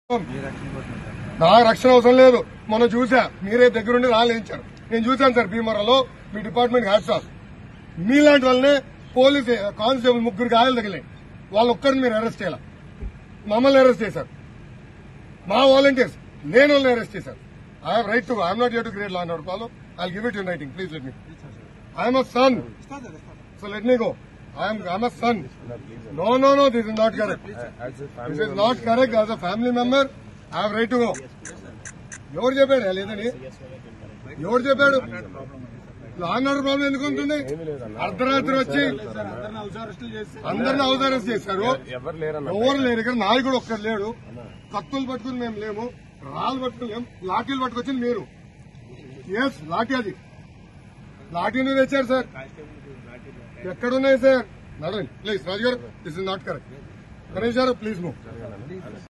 నాకు రక్షణ అవసరం లేదు మనం చూసా మీరే దగ్గరుండి రాలేంచారు నేను చూశాను సార్ భీమవరంలో మీ డిపార్ట్మెంట్ హ్యాట్స్ ఆఫ్ మీలాంటి వాళ్ళనే పోలీస్ కానిస్టేబుల్ ముగ్గురు గాయాలు తగిలాయి వాళ్ళు ఒక్కరిని మీరు అరెస్ట్ చేయాల మమ్మల్ని అరెస్ట్ చేశారు మా వాలంటీర్స్ నేను వాళ్ళని అరెస్ట్ చేశారు I have right to I'm not you to create law and call I give it in writing please let me I'm a son so let me go I'm I'm a son no no no this is not correct this is not correct as a family member I have right to go ఎవరు చెప్పాడు లేదని ఎవరు చెప్పాడు long order problem ఎందుకు ఉంటుంది అర్ధరాత్రి వచ్చి అందరిని హౌస్ అరెస్ట్ చేశారు ఎవరు లేరన్న ఎవరు లేరు ఇక్కడ నాయకుడు ఒక్కరు లేడు కత్తులు పట్టుకుని మేము లేము రాళ్ళు పట్టుకుని లేము లాఠీలు పట్టుకొచ్చింది మీరు ఎస్ లాఠీ అది లాఠీ నువ్వు తెచ్చారు సార్ ఎక్కడున్నాయి సార్ నడవండి ప్లీజ్ రాజు గారు this is not correct Ganesh గారు ప్లీజ్ మూవ్